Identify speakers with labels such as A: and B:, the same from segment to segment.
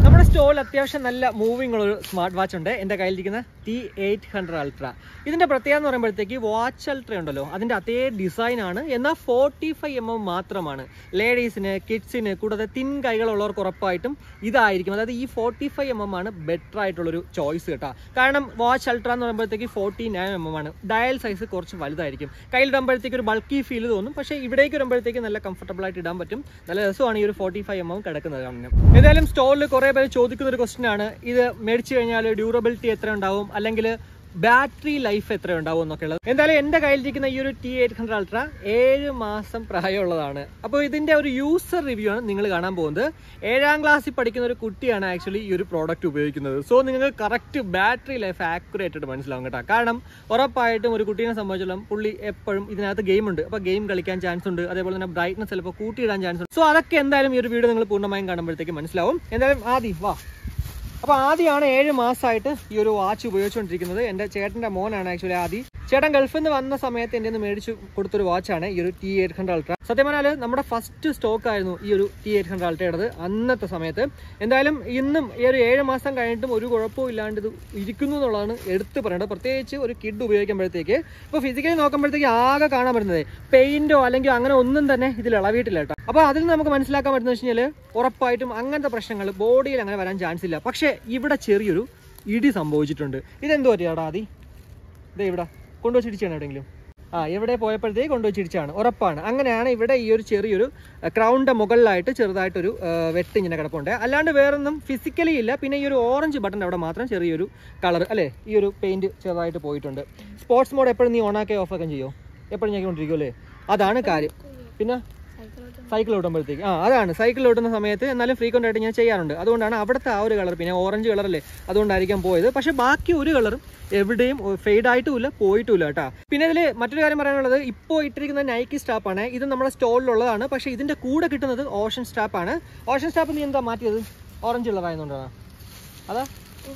A: നമ്മുടെ സ്റ്റോറിൽ അത്യാവശ്യം നല്ല മൂവിംഗ് ഉള്ള ഒരു സ്മാർട്ട് വാച്ച് ഉണ്ട് എൻ്റെ കയ്യിലിരിക്കുന്ന ടി എയ്റ്റ് ഹൺഡ്രഡ് അൾട്ര ഇതിൻ്റെ പ്രത്യേകത എന്ന് പറയുമ്പോഴത്തേക്ക് വാച്ച് അൾട്ര ഉണ്ടല്ലോ അതിൻ്റെ അതേ ഡിസൈൻ ആണ് എന്നാൽ ഫോർട്ടി ഫൈവ് എം എം മാത്രമാണ് ലേഡീസിന് കിഡ്സിന് കൂടാതെ തിൻ കൈകളുള്ളവർക്ക് ഉറപ്പായിട്ടും ഇതായിരിക്കും അതായത് ഈ ഫോർട്ടി ഫൈവ് എം എം ആണ് ബെറ്റർ ആയിട്ടുള്ളൊരു ചോയ്സ് കേട്ടോ കാരണം വാച്ച് അൾട്ര എന്ന് പറയുമ്പോഴത്തേക്ക് ഫോർട്ടി നയൻ എം എം ആണ് ഡയൽ സൈസ് കുറച്ച് വലുതായിരിക്കും കയ്യിലിടുമ്പോഴത്തേക്ക് ഒരു ബൾക്കി ഫീൽ തോന്നും പക്ഷേ ഇവിടേക്ക് വരുമ്പോഴത്തേക്ക് നല്ല കംഫർട്ടബിൾ ആയിട്ട് ഇടാൻ പറ്റും നല്ല രസമാണ് ഈ ഒരു ഫോർട്ടി ഫൈവ് എം എം കിടക്കുന്നത് കാണുന്നത് ഏതായാലും സ്റ്റോറിൽ കുറേ പേര് ചോദിക്കുന്ന ഒരു ക്വസ്റ്റ്യൻ ആണ് ഇത് മേടിച്ചു കഴിഞ്ഞാൽ ഡ്യൂറബിലിറ്റി എത്ര ഉണ്ടാവും അല്ലെങ്കിൽ ബാറ്ററി ലൈഫ് എത്ര ഉണ്ടാവും എന്നൊക്കെ ഉള്ളത് എന്തായാലും എൻ്റെ കയ്യിലിരിക്കുന്ന ഈ ഒരു ടി എയ്റ്റ് ഹൺഡ്രഡ് അൾട്ര ഏഴ് മാസം പ്രായമുള്ളതാണ് അപ്പോൾ ഇതിൻ്റെ ഒരു യൂസർ റിവ്യൂ ആണ് നിങ്ങൾ കാണാൻ പോകുന്നത് ഏഴാം ക്ലാസ്സിൽ പഠിക്കുന്ന ഒരു കുട്ടിയാണ് ആക്ച്വലി ഈ ഒരു പ്രോഡക്റ്റ് ഉപയോഗിക്കുന്നത് സോ നിങ്ങൾക്ക് കറക്റ്റ് ബാറ്ററി ലൈഫ് ആക്യുറേറ്റ് ആയിട്ട് മനസ്സിലാവും കേട്ടോ കാരണം ഉറപ്പായിട്ടും ഒരു കുട്ടീനെ സംബന്ധിച്ചിടത്തോളം പുള്ളി എപ്പോഴും ഇതിനകത്ത് ഗെയിം ഉണ്ട് അപ്പോൾ ഗെയിം കളിക്കാൻ ചാൻസ് ഉണ്ട് അതേപോലെ തന്നെ ബ്രൈറ്റ്നസ് ചിലപ്പോൾ കൂട്ടിയിടാൻ ചാൻസ് ഉണ്ട് സോ അതൊക്കെ എന്തായാലും ഈ ഒരു വീഡിയോ നിങ്ങൾ പൂർണ്ണമായും കാണുമ്പോഴത്തേക്ക് മനസ്സിലാവും എന്തായാലും ആദ്യം വാ അപ്പോൾ ആദ്യമാണ് ഏഴ് മാസമായിട്ട് ഈ ഒരു വാച്ച് ഉപയോഗിച്ചുകൊണ്ടിരിക്കുന്നത് എൻ്റെ ചേട്ടൻ്റെ മോനാണ് ആക്ച്വലി ആദി ചേട്ടൻ ഗൾഫിൽ നിന്ന് വന്ന സമയത്ത് എൻ്റെ നിന്ന് മേടിച്ചു കൊടുത്തൊരു വാച്ചാണ് ഈ ഒരു ടി എയ്റ്റ് ഹൺഡ്രഡ് അൾട്ര സത്യം പറഞ്ഞാൽ നമ്മുടെ ഫസ്റ്റ് സ്റ്റോക്ക് ആയിരുന്നു ഈ ഒരു ടി എയ്റ്റ് ഹൺഡ്രഡ് അൾട്രയുടേത് അന്നത്തെ സമയത്ത് എന്തായാലും ഇന്നും ഈ ഒരു ഏഴ് മാസം കഴിഞ്ഞിട്ടും ഒരു കുഴപ്പവും ഇല്ലാണ്ട് ഇത് ഇരിക്കുന്നു എന്നുള്ളതാണ് എടുത്തു പറയേണ്ടത് പ്രത്യേകിച്ച് ഒരു കിഡ് ഉപയോഗിക്കുമ്പോഴത്തേക്ക് ഇപ്പോൾ ഫിസിക്കലി നോക്കുമ്പോഴത്തേക്ക് ആകെ കാണാൻ പറ്റുന്നത് പെയിന്റോ അല്ലെങ്കിൽ അങ്ങനെ ഒന്നും തന്നെ ഇതിൽ ഇളവിയിട്ടില്ല കേട്ടോ അപ്പോൾ അതിൽ നിന്ന് നമുക്ക് മനസ്സിലാക്കാൻ പറ്റുന്നത് വെച്ച് കഴിഞ്ഞാൽ ഉറപ്പായിട്ടും അങ്ങനത്തെ പ്രശ്നങ്ങൾ ബോഡിയിൽ അങ്ങനെ വരാൻ ചാൻസ് ഇല്ല പക്ഷേ ഇവിടെ ചെറിയൊരു ഇടി സംഭവിച്ചിട്ടുണ്ട് ഇതെന്തോ പറ്റിയാടാ ആദി ഇതേ ഇവിടെ കൊണ്ടുവച്ച് ഇടിച്ചാണ് എവിടെയെങ്കിലും ആ എവിടെ പോയപ്പോഴത്തേക്ക് കൊണ്ടുവച്ച് ഇടിച്ചാണ് ഉറപ്പാണ് അങ്ങനെയാണ് ഇവിടെ ഈ ഒരു ചെറിയൊരു ക്രൗണിൻ്റെ മുകളിലായിട്ട് ചെറുതായിട്ടൊരു ആ, വെട്ട് ഇങ്ങനെ കിടപ്പുണ്ട് അല്ലാണ്ട് വേറൊന്നും ഫിസിക്കലി ഇല്ല പിന്നെ ഈ ഒരു ഓറഞ്ച് ബട്ടൺ അവിടെ മാത്രം ചെറിയൊരു കളർ അല്ലേ ഈ ഒരു പെയിന്റ് ചെറുതായിട്ട് പോയിട്ടുണ്ട് സ്പോർട്സ് മോഡ് എപ്പോഴും നീ ഓണാക്കി ഓഫ് ആക്കാൻ ചെയ്യോ എപ്പോഴും ഞെക്കൊണ്ടിരിക്കും അല്ലേ അതാണ് കാര്യം പിന്നെ സൈക്കിൾ ഓടുമ്പോഴത്തേക്ക് ആ അതാണ് സൈക്കിൾ ഓടുന്ന സമയത്ത് എന്നാലും ഫ്രീക്വൻ്റ് ആയിട്ട് ഞാൻ ചെയ്യാറുണ്ട് അതുകൊണ്ടാണ് അവിടുത്തെ ആ ഒരു കളർ പിന്നെ ഓറഞ്ച് കളറല്ലേ അതുകൊണ്ടായിരിക്കാം പോയത് പക്ഷെ ബാക്കി ഒരു കളറും എവിടെയും ഫെയ്ഡ് ആയിട്ടുമില്ല പോയിട്ടുമില്ല കേട്ടോ പിന്നെ ഇതിൽ മറ്റൊരു കാര്യം പറയാനുള്ളത് ഇപ്പോൾ ഇട്ടിരിക്കുന്ന നൈക്കി സ്റ്റാപ്പാണ് ഇത് നമ്മുടെ സ്റ്റോളിലുള്ളതാണ് പക്ഷേ ഇതിൻ്റെ കൂടെ കിട്ടുന്നത് ഓഷൻ സ്റ്റാപ്പാണ് ഓഷൻ സ്റ്റാപ്പ് നീ എന്താ മാറ്റിയത് ഓറഞ്ച് കളറായതുകൊണ്ടാണ് അതാ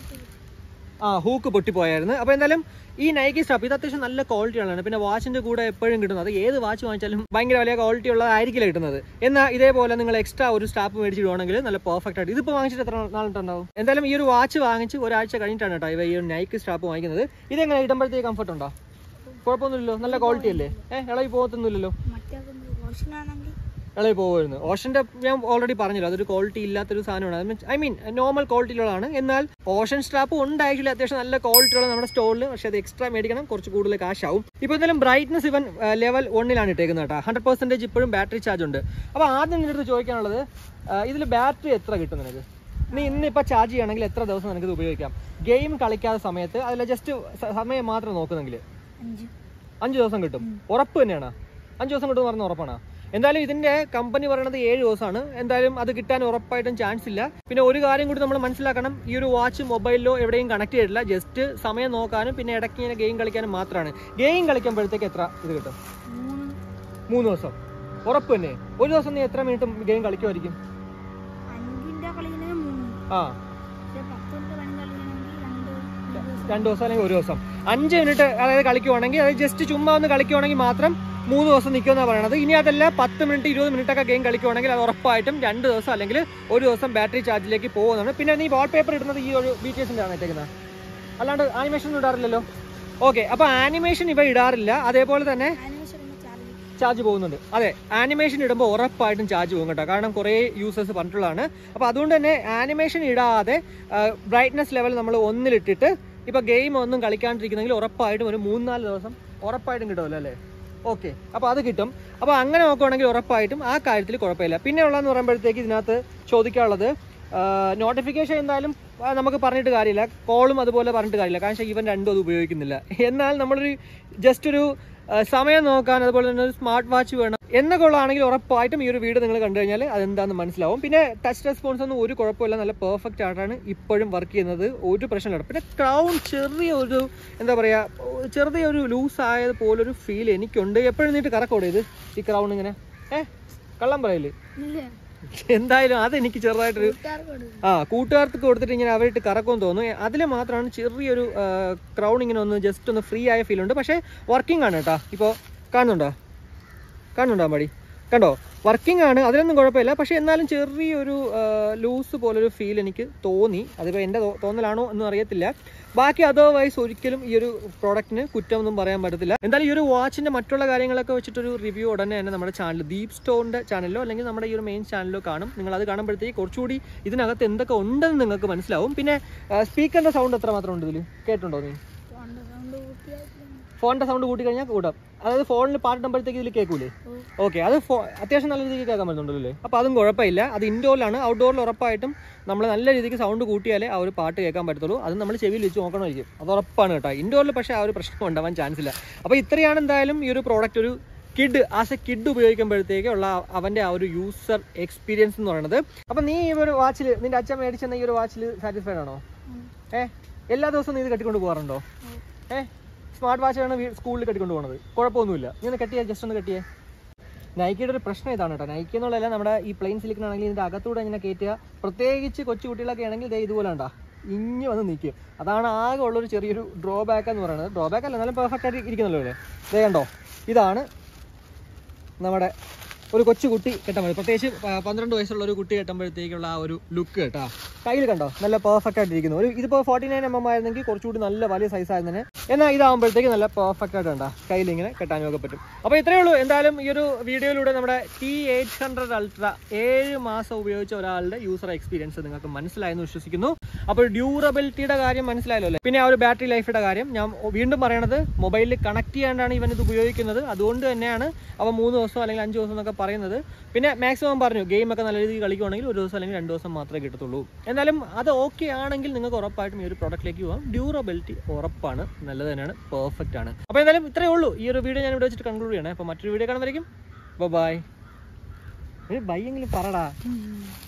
A: ആ ഹൂക്ക് പൊട്ടിപ്പോയായിരുന്നു അപ്പോൾ എന്തായാലും ഈ നൈക്കി സ്റ്റാപ്പ് ഇത് അത്യാവശ്യം നല്ല ക്വാളിറ്റി ഉള്ളതാണ് പിന്നെ വാച്ചിന്റെ കൂടെ എപ്പോഴും കിട്ടുന്നത് അത് ഏത് വാച്ച് വാങ്ങിച്ചാലും ഭയങ്കര വലിയ ക്വാളിറ്റി ഉള്ളതായിരിക്കില്ല കിട്ടുന്നത് എന്നാൽ ഇതേപോലെ നിങ്ങൾ എക്സ്ട്രാ ഒരു സ്റ്റാപ്പ് മേടിച്ചിടുവാണെങ്കിൽ നല്ല പെർഫെക്റ്റ് ആയിട്ട് ഇതിപ്പോൾ വാങ്ങിച്ചിട്ട് എത്ര നാളിട്ടുണ്ടാവും എന്തായാലും ഈ ഒരു വാച്ച് വാങ്ങിച്ച് ഒരാഴ്ച കഴിഞ്ഞിട്ടാണ് കേട്ടോ ഇവ ഈ ഒരു നൈക്കി സ്റ്റാപ്പ് വാങ്ങിക്കുന്നത് ഇതെങ്ങനെ ഇടുമ്പോഴത്തേക്ക് കംഫർട്ട് ഉണ്ടോ കുഴപ്പമൊന്നുമില്ലല്ലോ നല്ല ക്വാളിറ്റി അല്ലേ ഏഹ് ഇളകി പോകത്തൊന്നുമില്ലല്ലോ
B: മറ്റേതൊന്നും റോഷനാണെങ്കിൽ
A: ഇളകി പോകുമായിരുന്നു ഓഷന്റെ ഞാൻ ഓൾറെഡി പറഞ്ഞല്ലോ അതൊരു ക്വാളിറ്റി ഇല്ലാത്തൊരു സാധനമാണ് ഐ മീൻ നോർമൽ ക്വാളിറ്റിയിലുള്ളതാണ് എന്നാൽ ഓഷൻ സ്ട്രാപ്പ് ഉണ്ട് ആക്ച്വലി അത്യാവശ്യം നല്ല ക്വാളിറ്റി ഉള്ള നമ്മുടെ സ്റ്റോറിൽ പക്ഷേ അത് എക്സ്ട്രാ മേടിക്കണം കുറച്ച് കൂടുതൽ കാശാവും ഇപ്പോൾ എന്തായാലും ബ്രൈറ്റ്നസ് ഇവൻ ലെവൽ ഒന്നിലാണ് ഇട്ടേക്കുന്നത് കേട്ടോ ഹൺഡ്രഡ് പെർസെൻറ്റേജ് ഇപ്പോഴും ബാറ്ററി ചാർജ് ഉണ്ട് അപ്പോൾ ആദ്യം നിന്റെ അടുത്ത് ചോദിക്കാനുള്ളത് ഇതിൽ ബാറ്ററി എത്ര കിട്ടും നിനക്ക് നീ ഇന്നിപ്പോൾ ചാർജ് ചെയ്യണമെങ്കിൽ എത്ര ദിവസം നിനക്ക് ഇത് ഉപയോഗിക്കാം ഗെയിം കളിക്കാത്ത സമയത്ത് അതിൽ ജസ്റ്റ് സമയം മാത്രം നോക്കുന്നെങ്കിൽ
B: അഞ്ച്
A: അഞ്ച് ദിവസം കിട്ടും ഉറപ്പ് തന്നെയാണ് അഞ്ച് ദിവസം കിട്ടും പറഞ്ഞ ഉറപ്പാണ് എന്തായാലും ഇതിന്റെ കമ്പനി പറയുന്നത് ഏഴ് ദിവസമാണ് എന്തായാലും അത് കിട്ടാൻ ഉറപ്പായിട്ടും ചാൻസ് ഇല്ല പിന്നെ ഒരു കാര്യം കൂടി നമ്മൾ മനസ്സിലാക്കണം ഈ ഒരു വാച്ച് മൊബൈലിലോ എവിടെയും കണക്ട് ചെയ്തിട്ടില്ല ജസ്റ്റ് സമയം നോക്കാനും പിന്നെ ഇടയ്ക്ക് ഇങ്ങനെ ഗെയിം കളിക്കാനും മാത്രമാണ് ഗെയിം കളിക്കുമ്പോഴത്തേക്ക് എത്ര ഇത് കിട്ടും
B: മൂന്ന്
A: മൂന്ന് ദിവസം ഉറപ്പ് തന്നെ ഒരു ദിവസം നീ എത്ര മിനിറ്റ് ഗെയിം കളിക്കുമായിരിക്കും
B: അഞ്ചിന്റെ കളിയിൽ മൂന്ന്
A: ആ
B: പക്ഷെ പത്തിന്റെ പണി കളിയാണെങ്കിൽ രണ്ട് ഒരു ദിവസം
A: രണ്ട് ദിവസം അല്ലെങ്കിൽ ഒരു ദിവസം അഞ്ച് മിനിറ്റ് അതായത് കളിക്കുവാണെങ്കിൽ അത് ജസ്റ്റ് ചുമ്മാ ഒന്ന് കളിക്കുവാണെങ്കിൽ മാത്രം മൂന്ന് ദിവസം നിൽക്കുമെന്നാണ് പറയണത് ഇനി അതല്ല പത്ത് മിനിറ്റ് ഇരുപത് മിനിറ്റ് ഒക്കെ ഗെയിം കളിക്കുവാണെങ്കിൽ അത് ഉറപ്പായിട്ടും രണ്ട് ദിവസം അല്ലെങ്കിൽ ഒരു ദിവസം ബാറ്ററി ചാർജിലേക്ക് പോകുന്നതാണ് പിന്നെ നീ വാൾപേപ്പർ ഇടുന്നത് ഈ ഒരു ബി ടി എസിൻ്റെ ആണ് ഇട്ടേക്കുന്നത് അല്ലാണ്ട് ആനിമേഷൻ ഒന്നും ഇടാറില്ലല്ലോ ഓക്കെ അപ്പോൾ ആനിമേഷൻ ഇവ ഇടാറില്ല അതേപോലെ തന്നെ
B: ആനിമേഷൻ ഒന്ന് ചാർജ്
A: ചാർജ് പോകുന്നുണ്ട് അതെ ആനിമേഷൻ ഇടുമ്പോൾ ഉറപ്പായിട്ടും ചാർജ് പോകും കേട്ടോ കാരണം കുറേ യൂസേഴ്സ് പറഞ്ഞിട്ടുള്ളതാണ് അപ്പോൾ അതുകൊണ്ട് തന്നെ ആനിമേഷൻ ഇടാതെ ബ്രൈറ്റ്നസ് ലെവൽ നമ്മൾ ഒന്നിലിട്ടിട്ട് ഇപ്പോൾ ഗെയിം ഒന്നും കളിക്കാണ്ടിരിക്കുന്നെങ്കിൽ ഉറപ്പായിട്ടും ഒരു മൂന്നാല് ദിവസം ഉറപ്പായിട്ടും കിട്ടുമല്ലോ അല്ലേ ഓക്കെ അപ്പോൾ അത് കിട്ടും അപ്പോൾ അങ്ങനെ നോക്കുവാണെങ്കിൽ ഉറപ്പായിട്ടും ആ കാര്യത്തിൽ കുഴപ്പമില്ല പിന്നെ ഉള്ളതെന്ന് പറയുമ്പോഴത്തേക്ക് ഇതിനകത്ത് ചോദിക്കാനുള്ളത് നോട്ടിഫിക്കേഷൻ എന്തായാലും ആ, നമുക്ക് പറഞ്ഞിട്ട് കാര്യമില്ല കോളും അതുപോലെ പറഞ്ഞിട്ട് കാര്യമില്ല കാരണം വെച്ചാൽ ഇവൻ രണ്ടും അത് ഉപയോഗിക്കുന്നില്ല എന്നാൽ നമ്മളൊരു ജസ്റ്റ് ഒരു ആ, സമയം നോക്കാൻ അതുപോലെ തന്നെ ഒരു സ്മാർട്ട് വാച്ച് വേണം എന്നൊക്കെ ഉള്ളതാണെങ്കിൽ ഉറപ്പായിട്ടും ഈ ഒരു വീഡിയോ നിങ്ങൾ കണ്ടു കഴിഞ്ഞാൽ അതെന്താണെന്ന് മനസ്സിലാവും പിന്നെ ടച്ച് റെസ്പോൺസ് ഒന്നും ഒരു കുഴപ്പമില്ല നല്ല പെർഫെക്റ്റ് ആയിട്ടാണ് ഇപ്പോഴും വർക്ക് ചെയ്യുന്നത് ഒരു പ്രശ്നമില്ല പിന്നെ ക്രൗൺ ചെറിയ ഒരു എന്താ പറയുക ചെറിയ ഒരു ലൂസ് ആയത് പോലൊരു ഫീൽ എനിക്കുണ്ട് എപ്പോഴും നീട്ട് കറക്കോടെ ഇത് ഈ ക്രൗൺ ഇങ്ങനെ ഏ കള്ളം പറയില്ലേ
B: ഇല്ല
A: എന്തായാലും അതെനിക്ക് ചെറുതായിട്ടൊരു
B: കൂട്ടുകാർക്ക് കൊടുക്കും
A: ആ കൂട്ടുകാർക്ക് കൊടുത്തിട്ട് ഇങ്ങനെ അവരിട്ട് കറക്കുമെന്ന് തോന്നുന്നു അതിൽ മാത്രമാണ് ചെറിയൊരു ക്രൗൺ ഇങ്ങനെ ഒന്ന് ജസ്റ്റ് ഒന്ന് ഫ്രീ ആയ ഫീൽ ഉണ്ട് പക്ഷേ വർക്കിംഗ് ആണ് കേട്ടോ ഇപ്പോൾ കാണുന്നുണ്ടോ കാണുന്നുണ്ടോ മടി കണ്ടോ വർക്കിംഗ് ആണ് അതിലൊന്നും കുഴപ്പമില്ല പക്ഷെ എന്നാലും ചെറിയൊരു ലൂസ് പോലൊരു ഫീൽ എനിക്ക് തോന്നി അതിപ്പോൾ എൻ്റെ തോ- തോന്നലാണോ എന്നും അറിയത്തില്ല ബാക്കി അതർവൈസ് ഒരിക്കലും ഈ ഒരു പ്രോഡക്റ്റിന് കുറ്റമൊന്നും പറയാൻ പറ്റത്തില്ല എന്തായാലും ഈ ഒരു വാച്ചിൻ്റെ മറ്റുള്ള കാര്യങ്ങളൊക്കെ വെച്ചിട്ടൊരു റിവ്യൂ ഉടനെ തന്നെ നമ്മുടെ ചാനൽ ദീപ് സ്റ്റോറിൻ്റെ ചാനലിലോ അല്ലെങ്കിൽ നമ്മുടെ ഈ ഒരു മെയിൻ ചാനലിലോ കാണും നിങ്ങൾ അത് കാണുമ്പോഴത്തേക്ക് കുറച്ചുകൂടി ഇതിനകത്ത് എന്തൊക്കെ ഉണ്ടെന്ന് നിങ്ങൾക്ക് മനസ്സിലാവും പിന്നെ സ്പീക്കറിൻ്റെ സൗണ്ട് എത്ര മാത്രം ഉണ്ട് ഇതിൽ കേട്ടുണ്ടോ നീ
B: ഫോണിന്റെ സൗണ്ട് കൂട്ടിയാൽ
A: ഫോണിൻ്റെ സൗണ്ട് കൂട്ടി കഴിഞ്ഞാൽ കൂടാം അതായത് ഫോണിൽ പാട്ടിടുമ്പോഴത്തേക്ക് ഇതിൽ കേൾക്കൂലേ
B: ഓ
A: ഓക്കെ അത് ഫോ അത്യാവശ്യം നല്ല രീതിക്ക് കേൾക്കാൻ പറ്റുന്നുണ്ടല്ലോ അല്ലേ അപ്പോൾ അതും കുഴപ്പമില്ല അത് ഇൻഡോറിലാണ് ഔട്ട്ഡോറിൽ ഉറപ്പായിട്ടും നമ്മൾ നല്ല രീതിക്ക് സൗണ്ട് കൂട്ടിയാലേ ആ ഒരു പാട്ട് കേൾക്കാൻ പറ്റത്തുള്ളൂ അത് നമ്മൾ ചെവിയിൽ വെച്ച് നോക്കണമായിരിക്കും അത് ഉറപ്പാണ് കേട്ടോ ഇൻഡോറിൽ പക്ഷേ ആ ഒരു പ്രശ്നം ഉണ്ടാവാൻ ചാൻസ് ഇല്ല അപ്പോൾ ഇത്രയാണ് എന്തായാലും ഈ ഒരു പ്രോഡക്റ്റ് ഒരു കിഡ് ആസ് എ കിഡ് ഉപയോഗിക്കുമ്പോഴത്തേക്ക് ഉള്ള അവൻ്റെ ആ ഒരു യൂസർ എക്സ്പീരിയൻസ് എന്ന് പറയുന്നത് അപ്പം നീ ഈ ഒരു വാച്ചിൽ നിന്റെ അച്ഛൻ മേടിച്ചെന്ന ഈ ഒരു വാച്ചിൽ സാറ്റിസ്ഫൈഡ് ആണോ
B: ഉം.
A: ഏ എല്ലാ ദിവസവും നീ ഇത് കെട്ടിക്കൊണ്ട് പോകാറുണ്ടോ
B: ഓ
A: ഏ സ്മാർട്ട് വാച്ചാണ് സ്കൂളിൽ കെട്ടിക്കൊണ്ട് പോകുന്നത് കുഴപ്പമൊന്നുമില്ല നീ ഒന്ന് കെട്ടിയേ ജസ്റ്റ് ഒന്ന് കെട്ടിയേ നൈക്കിയുടെ ഒരു പ്രശ്നം ഇതാണ് കേട്ടോ നൈക്കി എന്നുള്ളതല്ല നമ്മുടെ ഈ പ്ലെയിൻ സിലിക്കൺ ആണെങ്കിൽ ഇതിന്റെ അകത്തൂടെ ഇങ്ങനെ കയറ്റുക പ്രത്യേകിച്ച് കൊച്ചു കുട്ടികളൊക്കെ ആണെങ്കിൽ ദേ ഇതുപോലെ ഉണ്ടാ ഇഞ്ഞ് വന്ന് നിൽക്കും അതാണ് ആകെ ഉള്ളൊരു ചെറിയൊരു ഡ്രോബാക്ക് എന്ന് പറയുന്നത് ഡ്രോബാക്ക് അല്ല എന്നാലും പെർഫെക്റ്റ് ആയിട്ട് ഇരിക്കുന്നല്ലോ അല്ലേ ദേ കണ്ടോ ഇതാണ് നമ്മുടെ ഒരു കൊച്ചു കുട്ടി കെട്ടാൻ മതി പ്രത്യേകിച്ച് പ- പന്ത്രണ്ട് വയസ്സുള്ള ഒരു കുട്ടി കെട്ടുമ്പോഴത്തേക്കുള്ള ആ ഒരു ലുക്ക് കേട്ടാ കയ്യിൽ കണ്ടോ നല്ല പെർഫെക്റ്റ് ആയിട്ട് ഇരിക്കുന്നു ഒരു ഇതിപ്പോൾ ഫോർട്ടി നയൻ എം എം ആയിരുന്നെങ്കിൽ കുറച്ചുകൂടി നല്ല വലിയ സൈസ് ആയിരുന്നതിന് എന്നാൽ ഇതാകുമ്പോഴത്തേക്ക് നല്ല പെർഫെക്റ്റ് ആയിട്ട് ഉണ്ടാ കയ്യിൽ ഇങ്ങനെ കെട്ടാനും ഒക്കെ പറ്റും അപ്പോൾ ഇത്രയേ ഉള്ളൂ എന്തായാലും ഈ ഒരു വീഡിയോയിലൂടെ നമ്മുടെ ടി എയ്റ്റ് ഹൺഡ്രഡ് അൾട്ര ഏഴ് മാസം ഉപയോഗിച്ച ഒരാളുടെ യൂസർ എക്സ്പീരിയൻസ് നിങ്ങൾക്ക് മനസ്സിലായെന്ന് വിശ്വസിക്കുന്നു അപ്പോൾ ഡ്യൂറബിലിറ്റിയുടെ കാര്യം മനസ്സിലായല്ലോ അല്ലേ പിന്നെ ആ ഒരു ബാറ്ററി ലൈഫിയുടെ കാര്യം ഞാൻ വീണ്ടും പറയണത് മൊബൈലിൽ കണക്ട് ചെയ്യാണ്ടാണ് ഇവൻ ഇത് ഉപയോഗിക്കുന്നത് അതുകൊണ്ട് തന്നെയാണ് അവ മൂന്ന് ദിവസം അല്ലെങ്കിൽ അഞ്ച് ദിവസം എന്നൊക്കെ പറയുന്നത് പിന്നെ മാക്സിമം പറഞ്ഞു ഗെയിം ഒക്കെ നല്ല രീതിയിൽ കളിക്കുവാണെങ്കിൽ ഒരു ദിവസം അല്ലെങ്കിൽ രണ്ട് ദിവസം മാത്രമേ കിട്ടത്തുള്ളൂ എന്തായാലും അത് ഓക്കെ ആണെങ്കിൽ നിങ്ങൾക്ക് ഉറപ്പായിട്ടും ഈ ഒരു പ്രോഡക്റ്റിലേക്ക് പോകാം ഡ്യൂറബിലിറ്റി ഉറപ്പാണ് നല്ലത് തന്നെയാണ് പെർഫെക്റ്റ് ആണ് അപ്പോൾ എന്തായാലും ഇത്രയേ ഉള്ളൂ ഈ ഒരു വീഡിയോ ഞാൻ ഇവിടെ വെച്ചിട്ട് കൺക്ലൂഡ് ചെയ്യണേ അപ്പോൾ മറ്റൊരു വീഡിയോ കാണുന്നതായിരിക്കും ബൈ ബൈ ബൈ എങ്കിലും പറടാ
B: ഉം.